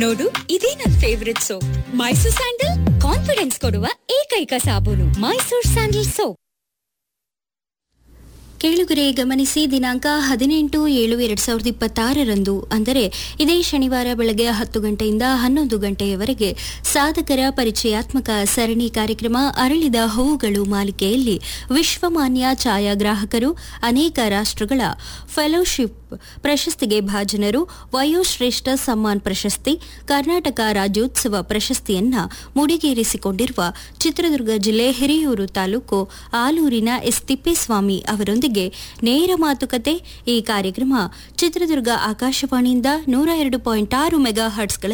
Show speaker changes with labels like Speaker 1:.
Speaker 1: ನೋಡು ಇದೇ ನನ್ favourite soap Mysore sandal confidence ಕೊಡುವ ಏಕೈಕ ಸಾಬೂನು ಮೈಸೂರ್ ಸ್ಯಾಂಡಲ್ ಸೋಪ್
Speaker 2: ಕೇಳುಗರೆ ಗಮನಿಸಿ ದಿನಾಂಕ ಹದಿನೆಂಟು ಏಳು ಎರಡ್ ಸಾವಿರದ ಇಪ್ಪತ್ತಾರರಂದು ಅಂದರೆ ಇದೇ ಶನಿವಾರ ಬೆಳಗ್ಗೆ ಹತ್ತು ಗಂಟೆಯಿಂದ ಹನ್ನೊಂದು ಗಂಟೆಯವರೆಗೆ ಸಾಧಕರ ಪರಿಚಯಾತ್ಮಕ ಸರಣಿ ಕಾರ್ಯಕ್ರಮ ಅರಳಿದ ಹೂವುಗಳು ಮಾಲಿಕೆಯಲ್ಲಿ ವಿಶ್ವಮಾನ್ಯ ಛಾಯಾಗ್ರಾಹಕರು ಅನೇಕ ರಾಷ್ಟ್ರಗಳ ಫೆಲೋಶಿಪ್ ಪ್ರಶಸ್ತಿಗೆ ಭಾಜನರು ವಯೋಶ್ರೇಷ್ಠ ಸಮ್ಮಾನ್ ಪ್ರಶಸ್ತಿ ಕರ್ನಾಟಕ ರಾಜ್ಯೋತ್ಸವ ಪ್ರಶಸ್ತಿಯನ್ನ ಮುಡಿಗೇರಿಸಿಕೊಂಡಿರುವ ಚಿತ್ರದುರ್ಗ ಜಿಲ್ಲೆ ಹಿರಿಯೂರು ತಾಲೂಕು ಆಲೂರಿನ ಎಸ್ ತಿಪ್ಪೇಸ್ವಾಮಿ ಅವರೊಂದಿಗೆ ನೇರ ಮಾತುಕತೆ ಈ ಕಾರ್ಯಕ್ರಮ ಚಿತ್ರದುರ್ಗ ಆಕಾಶವಾಣಿಯಿಂದ ನೂರ ಎರಡು ಪಾಯಿಂಟ್ ಆರು ಮೆಗಾ ಹರ್ಟ್ಸ್ಗಳ